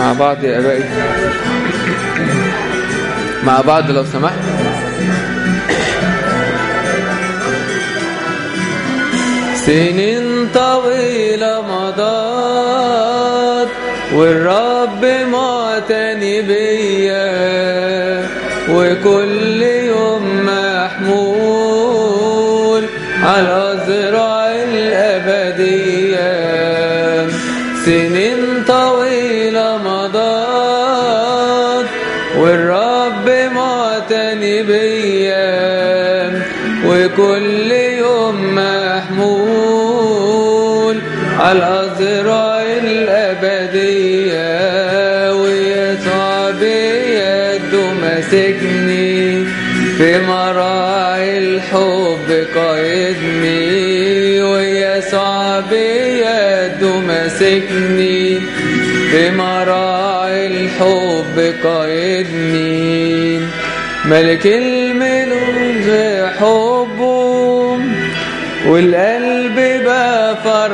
مع بعض يا ابائي مع بعض لو سمحت سنين طويلة مضت والرب معتني بيا وكل يوم محمول على ذراع الأبدية سنين طويلة مضت والرب معتني بيا وكل يوم محمول على ذراع الأبدية ويسوع بيده ماسكني في مراعي الحب قايدني ويسوع بيده ماسكني في مراعي الحب قايدني ملك الملوك حبه والقلب بقى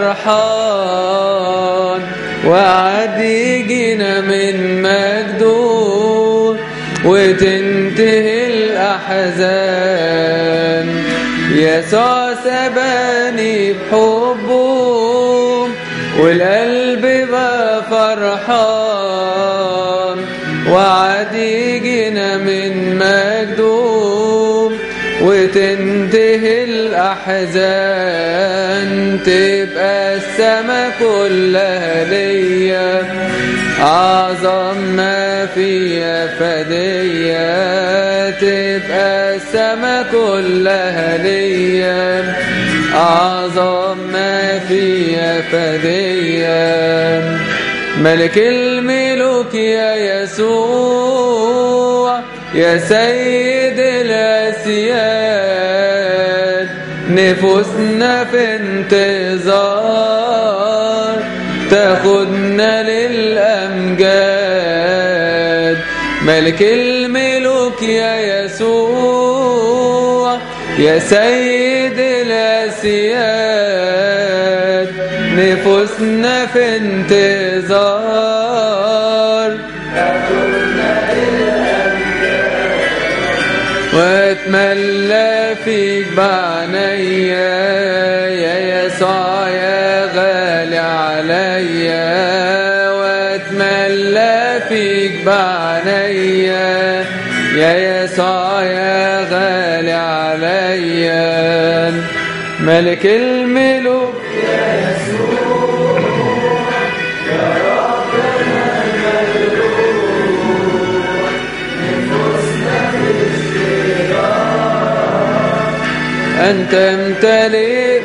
فرحان وعد يجينا من مجده وتنتهي الأحزان يسوع سباني بحبه والقلب بقى فرحان وعد يجينا من مجده وتنتهي الأحزان تبقى السما كلها ليا أعظم ما فيها فدية تبقى السما كلها ليا أعظم ما فيها فدية ملك الملوك يا يسوع يا سيد الأسياد نفوسنا في انتظار تاخدنا للأمجاد ملك الملوك يا يسوع يا سيد الأسياد نفوسنا في انتظار واتملى فيك بعنيا يا يسوع يا غالي عليا واتملى فيك بعنيا يا يسوع يا غالي عليا ملك الملوك أنت امتلئ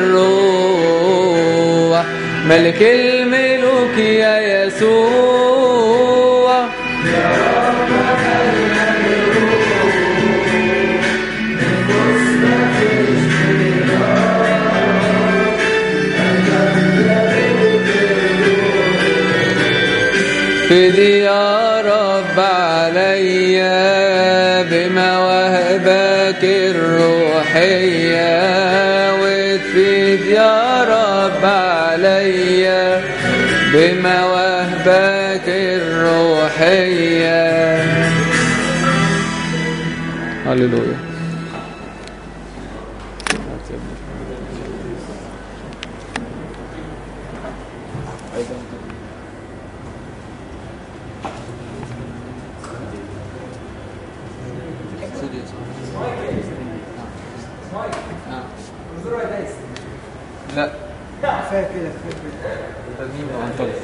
بالروح ملك الملوك يا يسوع فدي يا رب عليا بمواهبك الروحية وتفيد يا رب عليا بمواهبك الروحية هللويا لا كفايه كده كفايه كده ترميم وانطلق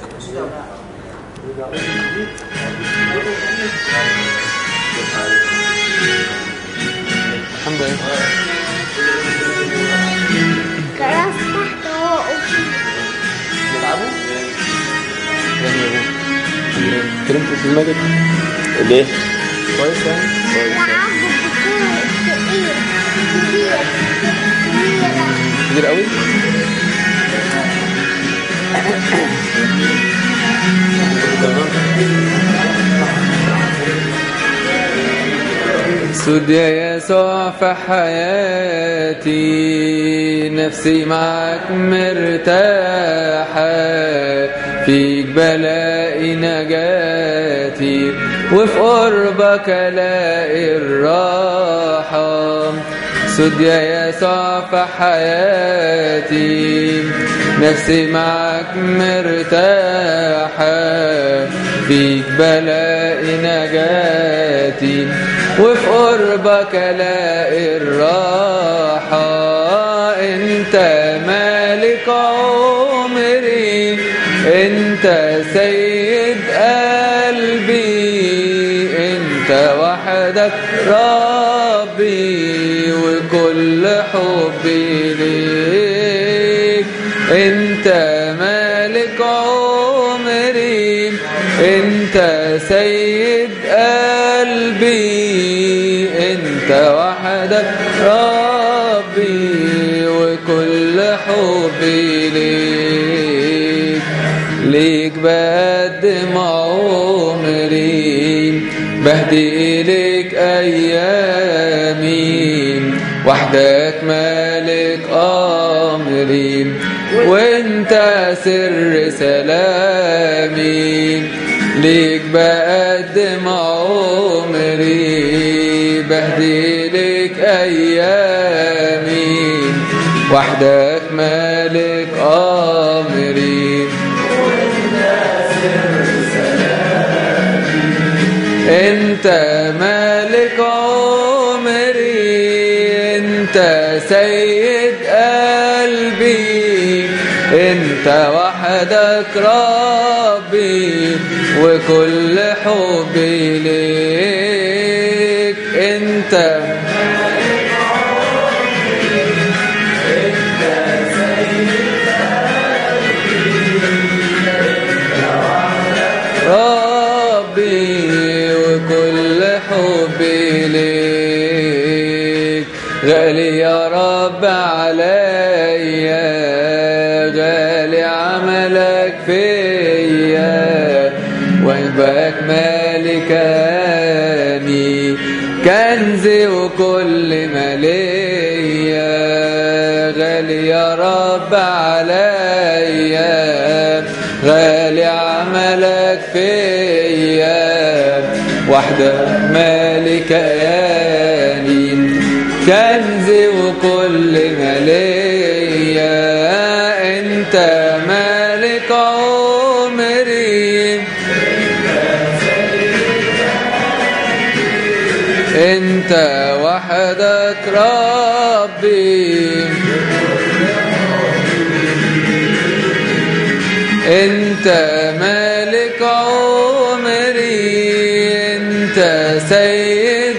الحمد لله كراس تحت واقف بيلعبوا؟ يعني يا ابوه كلمت في المجد ليه؟ كويس يعني؟ لعبوا بكورة كتير كتير كبيرة كبير قوي؟ سود يا يسوع في حياتي نفسي معك مرتاحة فيك بلاقي نجاتي وفي قربك الاقي الراحة سد يا يسوع في حياتي نفسي معك مرتاحة فيك بلاقي نجاتي وفي قربك الاقي الراحة انت مالك عمري انت سيد قلبي انت وحدك ربي وكل حبي ليك انت مالك عمري انت سيد قلبي انت وحدك ربي وكل حبي ليك ليك بقدم عمري بهدي إليك أيامي وحدك مالك أمري وانت سر سلامي ليك بقدم عمري بهدي لك أيامي وحدك مالك أمري انت مالك عمري انت سيد قلبي انت وحدك ربي وكل حبي ليك انت ربي وكل حبي ليك غالي يا رب عليا غالي عملك فيا وهبك مالكاني كنزي وكل ما ليا غالي يا رب عليا غالي عملك فيا وحدك مالك ياني كنزي وكل ما ليا انت مالك عمري انت وحدك ربي انت مالك عمري انت سيد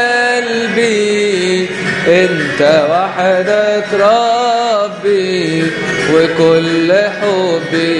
قلبي انت وحدك ربي وكل حبي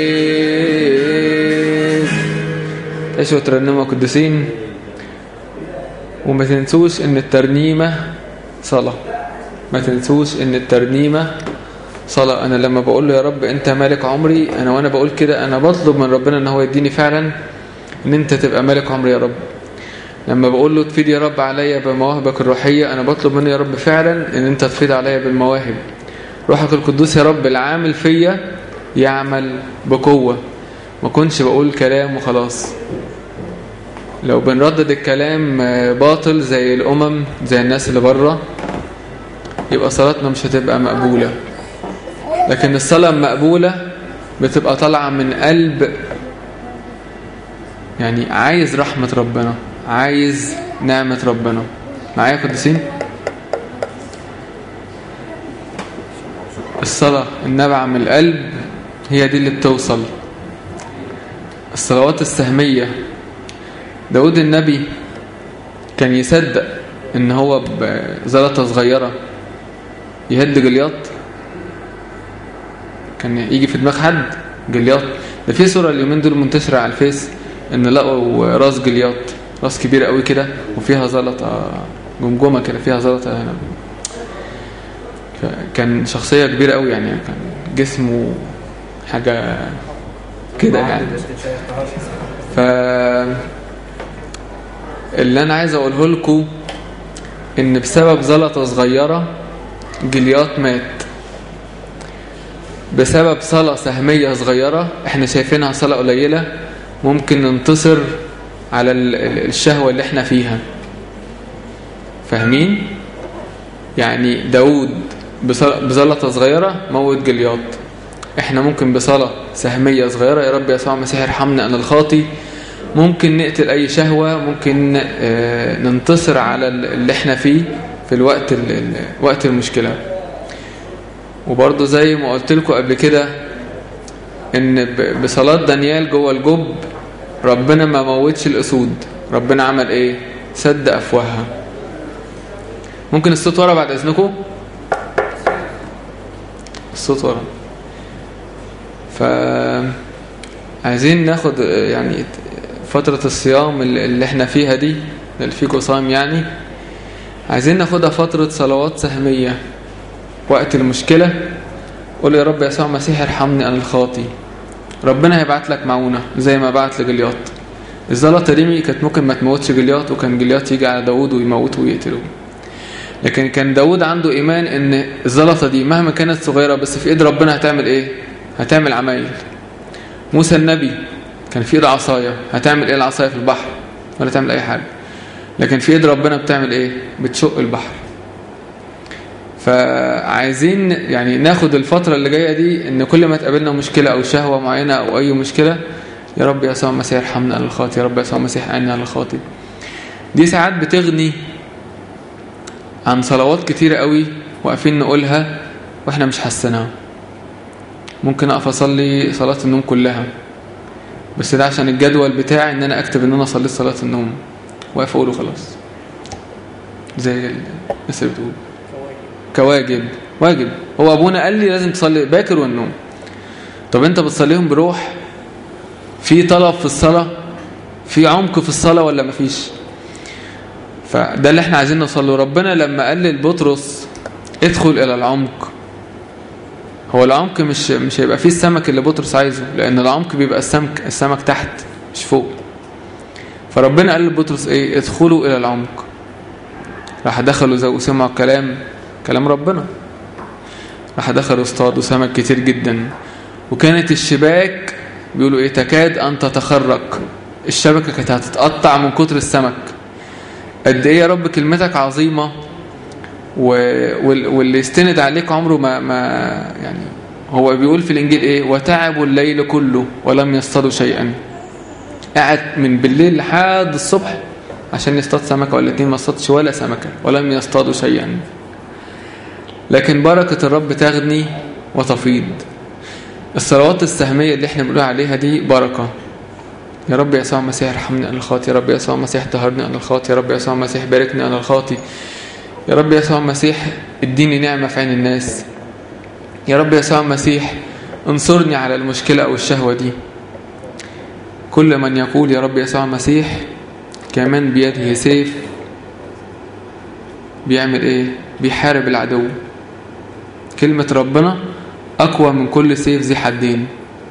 ليك ايش ترنموا قديسين وما تنسوش ان الترنيمة صلاة ما تنسوش ان الترنيمة صلاة انا لما بقول له يا رب انت مالك عمري انا وانا بقول كده انا بطلب من ربنا ان هو يديني فعلا ان انت تبقى مالك عمري يا رب لما بقول له تفيد يا رب عليا بمواهبك الروحية انا بطلب منه يا رب فعلا ان انت تفيد عليا بالمواهب روحك القدوس يا رب العامل فيا يعمل بقوة ما كنتش بقول كلام وخلاص لو بنردد الكلام باطل زي الأمم زي الناس اللي بره يبقى صلاتنا مش هتبقى مقبولة لكن الصلاة المقبولة بتبقى طالعة من قلب يعني عايز رحمة ربنا عايز نعمة ربنا معايا قدسين الصلاة النابعة من القلب هي دي اللي بتوصل الصلوات السهمية داود النبي كان يصدق ان هو بزلطة صغيرة يهد جلياط كان يجي في دماغ حد جلياط ده في صورة اليومين دول منتشرة على الفيس ان لقوا راس جلياط راس كبيرة قوي كده وفيها زلطة جمجمة كده فيها زلطة هنا كان شخصية كبيرة قوي يعني كان جسمه حاجة كده يعني ف اللي انا عايز اقوله لكم ان بسبب زلطة صغيرة جليات مات بسبب صلاة سهمية صغيرة احنا شايفينها صلاة قليلة ممكن ننتصر على ال- ال- الشهوة اللي احنا فيها فاهمين؟ يعني داود بصل- بزلطة صغيرة موت جلياط احنا ممكن بصلاة سهمية صغيرة يا رب يسوع المسيح ارحمنا انا الخاطي ممكن نقتل اي شهوة ممكن آه، ننتصر على ال- اللي احنا فيه في الوقت ال- ال- وقت المشكلة وبرضه زي ما قلت لكم قبل كده ان ب- بصلاة دانيال جوه الجب ربنا ما موتش الاسود ربنا عمل ايه سد افواهها ممكن الصوت ورا بعد اذنكم الصوت ورا ف عايزين ناخد آه، يعني فترة الصيام اللي اللي احنا فيها دي اللي فيكم صايم يعني عايزين ناخدها فترة صلوات سهمية وقت المشكلة قول يا رب يسوع المسيح ارحمني انا الخاطي ربنا هيبعت لك معونة زي ما بعت لجلياط الزلطة دي كانت ممكن ما تموتش جلياط وكان جلياط يجي على داود ويموته ويقتله لكن كان داود عنده إيمان إن الزلطة دي مهما كانت صغيرة بس في إيد ربنا هتعمل إيه؟ هتعمل عمايل موسى النبي كان في إيد عصاية هتعمل إيه العصاية في البحر ولا تعمل أي حاجة لكن في إيد ربنا بتعمل إيه؟ بتشق البحر فعايزين يعني ناخد الفترة اللي جاية دي ان كل ما تقابلنا مشكلة او شهوة معينة او اي مشكلة يا رب يسوع المسيح ارحمنا على الخاطي يا رب يسوع المسيح اعنا على الخاطي دي ساعات بتغني عن صلوات كتيرة قوي واقفين نقولها واحنا مش حاسينها ممكن اقف اصلي صلاة النوم كلها بس ده عشان الجدول بتاعي ان انا اكتب ان انا صليت صلاة النوم واقف اقوله خلاص زي الناس اللي بتقول كواجب واجب هو ابونا قال لي لازم تصلي باكر والنوم طب انت بتصليهم بروح في طلب في الصلاة في عمق في الصلاة ولا مفيش فده اللي احنا عايزين نوصله ربنا لما قال لبطرس ادخل الى العمق هو العمق مش مش هيبقى فيه السمك اللي بطرس عايزه لان العمق بيبقى السمك السمك تحت مش فوق فربنا قال لبطرس ايه ادخلوا الى العمق راح دخلوا زي وسمعوا الكلام كلام ربنا راح دخلوا اصطادوا سمك كتير جدا وكانت الشباك بيقولوا ايه تكاد ان تتخرق الشبكة كانت هتتقطع من كتر السمك قد ايه يا رب كلمتك عظيمة و... وال- واللي يستند عليك عمره ما, ما يعني هو بيقول في الانجيل ايه وتعبوا الليل كله ولم يصطادوا شيئا قعد من بالليل لحد الصبح عشان يصطاد سمكة ولا اتنين ما اصطادش ولا سمكة ولم يصطادوا شيئا لكن بركة الرب تغني وتفيض الصلوات السهمية اللي احنا بنقول عليها دي بركة يا رب يسوع المسيح ارحمني انا الخاطي يا رب يسوع المسيح طهرني انا الخاطي يا رب يسوع المسيح باركني انا الخاطي يا رب يسوع المسيح اديني نعمة في عين الناس يا رب يسوع المسيح انصرني على المشكلة او الشهوة دي كل من يقول يا رب يسوع المسيح كمان بيده سيف بيعمل ايه بيحارب العدو كلمة ربنا أقوى من كل سيف ذي حدين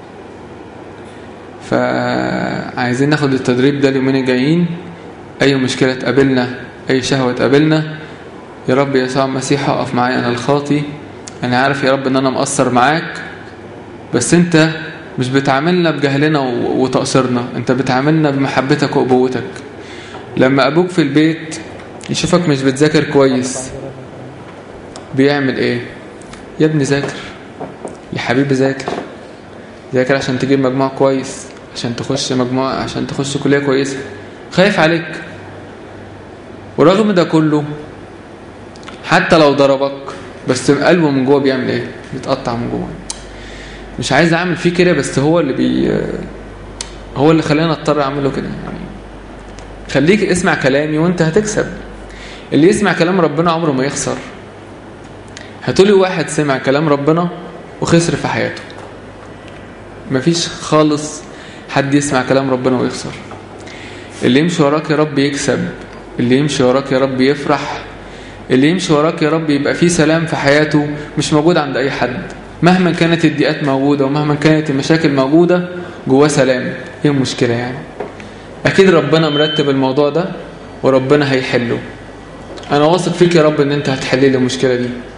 فعايزين ناخد التدريب ده اليومين الجايين أي مشكلة تقابلنا أي شهوة تقابلنا يا رب يسوع المسيح اقف معايا أنا الخاطي أنا عارف يا رب إن أنا مقصر معاك بس أنت مش بتعاملنا بجهلنا و- وتقصيرنا أنت بتعاملنا بمحبتك وأبوتك لما أبوك في البيت يشوفك مش بتذاكر كويس بيعمل ايه يا ابني ذاكر يا حبيبي ذاكر ذاكر عشان تجيب مجموع كويس عشان تخش مجموعة عشان تخش كلية كويسة خايف عليك ورغم ده كله حتى لو ضربك بس قلبه من جوه بيعمل ايه بيتقطع من جوه مش عايز اعمل فيه كده بس هو اللي بي هو اللي خلاني اضطر اعمله كده يعني خليك اسمع كلامي وانت هتكسب اللي يسمع كلام ربنا عمره ما يخسر هتقولي واحد سمع كلام ربنا وخسر في حياته مفيش خالص حد يسمع كلام ربنا ويخسر اللي يمشي وراك يا رب يكسب اللي يمشي وراك يا رب يفرح اللي يمشي وراك يا رب يبقى فيه سلام في حياته مش موجود عند أي حد مهما كانت الضيقات موجودة ومهما كانت المشاكل موجودة جواه سلام ايه المشكلة يعني أكيد ربنا مرتب الموضوع ده وربنا هيحله أنا واثق فيك يا رب إن أنت هتحل لي المشكلة دي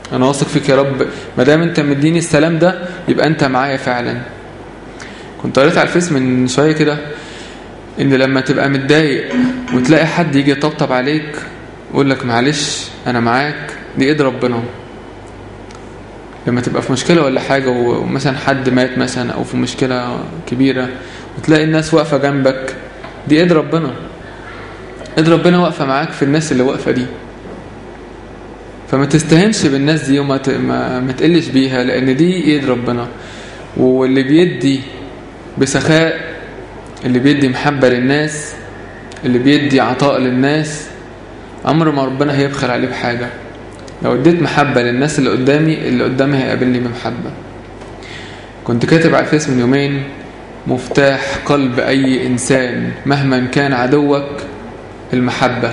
انا واثق فيك يا رب ما دام انت مديني السلام ده يبقى انت معايا فعلا كنت قريت على الفيس من شويه كده ان لما تبقى متضايق وتلاقي حد يجي يطبطب عليك يقول لك معلش انا معاك دي ايد ربنا لما تبقى في مشكله ولا حاجه ومثلا حد مات مثلا او في مشكله كبيره وتلاقي الناس واقفه جنبك دي ايد ربنا ايد ربنا واقفه معاك في الناس اللي واقفه دي فما تستهنش بالناس دي وما ت... ما... ما تقلش بيها لان دي ايد ربنا واللي بيدي بسخاء اللي بيدي محبة للناس اللي بيدي عطاء للناس عمر ما ربنا هيبخل عليه بحاجة لو اديت محبة للناس اللي قدامي اللي قدامي هيقابلني بمحبة كنت كاتب على الفيس من يومين مفتاح قلب أي إنسان مهما كان عدوك المحبة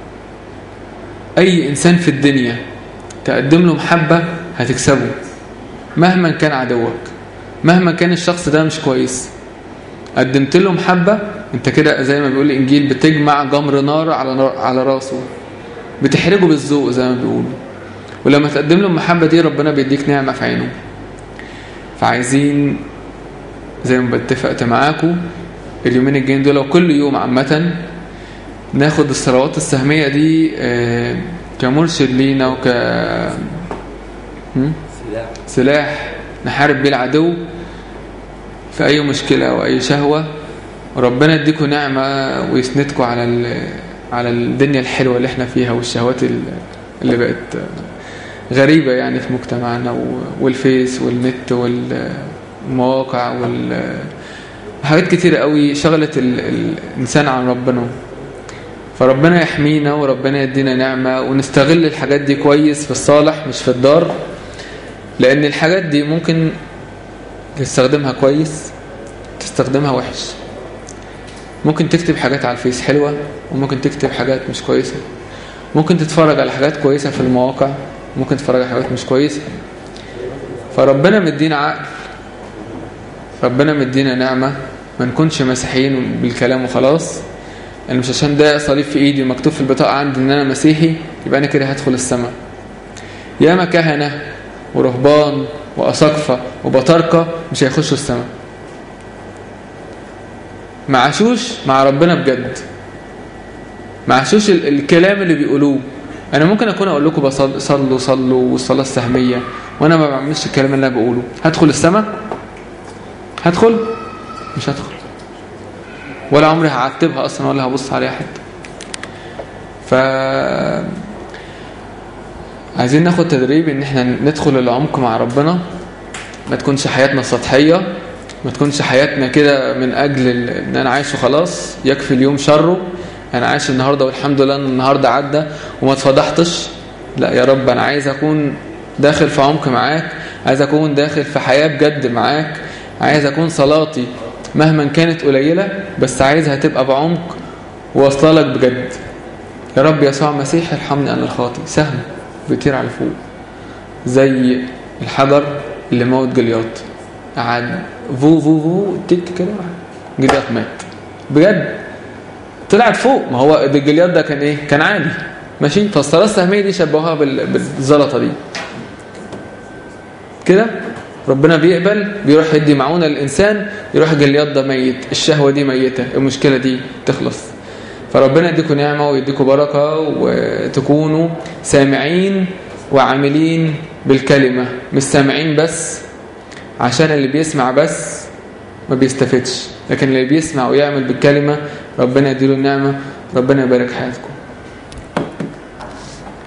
أي إنسان في الدنيا تقدم له محبة هتكسبه مهما كان عدوك مهما كان الشخص ده مش كويس قدمت له محبة انت كده زي ما بيقول الانجيل بتجمع جمر نار على على راسه بتحرجه بالذوق زي ما بيقولوا ولما تقدم له المحبة دي ربنا بيديك نعمة في عينه فعايزين زي ما اتفقت معاكم اليومين الجايين دول وكل يوم عامة ناخد الصلوات السهمية دي كمرشد لينا وك سلاح نحارب بيه العدو في أي مشكلة أو أي شهوة وربنا يديكم نعمة ويسندكم على على الدنيا الحلوة اللي احنا فيها والشهوات اللي بقت غريبة يعني في مجتمعنا والفيس والنت والمواقع وحاجات كتيرة قوي شغلت الإنسان عن ربنا فربنا يحمينا وربنا يدينا نعمة ونستغل الحاجات دي كويس في الصالح مش في الدار لأن الحاجات دي ممكن تستخدمها كويس تستخدمها وحش ممكن تكتب حاجات على الفيس حلوة وممكن تكتب حاجات مش كويسة ممكن تتفرج على حاجات كويسة في المواقع ممكن تتفرج على حاجات مش كويسة فربنا مدينا عقل ربنا مدينا نعمة ما نكونش مسيحيين بالكلام وخلاص يعني مش عشان ده صليب في ايدي ومكتوب في البطاقة عندي ان انا مسيحي يبقى انا كده هدخل السماء ياما كهنة ورهبان وأساقفة وبطاركة مش هيخشوا السماء ما عاشوش مع ربنا بجد ما عاشوش الكلام اللي بيقولوه أنا ممكن أكون أقول لكم بصل صلوا صلوا والصلاة السهمية وأنا ما بعملش الكلام اللي أنا بقوله هدخل السماء هدخل مش هدخل ولا عمري هعتبها أصلا ولا هبص عليها حتى ف عايزين ناخد تدريب ان احنا ندخل العمق مع ربنا ما تكونش حياتنا سطحية ما تكونش حياتنا كده من اجل ان انا عايش وخلاص يكفي اليوم شره انا عايش النهاردة والحمد لله ان النهاردة عدى وما اتفضحتش لا يا رب انا عايز اكون داخل في عمق معاك عايز اكون داخل في حياة بجد معاك عايز اكون صلاتي مهما كانت قليلة بس عايزها تبقى بعمق واصله لك بجد يا رب يسوع مسيح ارحمني انا الخاطي سهل بيطير على فوق زي الحجر اللي موت جلياط قعد فو فو فو تك كده جلياط مات بجد طلعت فوق ما هو الجلياط ده كان ايه كان عالي ماشي فالصلاه السهميه دي شبهوها بالزلطه دي كده ربنا بيقبل بيروح يدي معونه للانسان يروح الجلياط ده ميت الشهوه دي ميته المشكله دي تخلص فربنا يديكم نعمة ويديكم بركة وتكونوا سامعين وعاملين بالكلمة مش سامعين بس عشان اللي بيسمع بس ما بيستفدش لكن اللي بيسمع ويعمل بالكلمة ربنا يديله النعمة ربنا يبارك حياتكم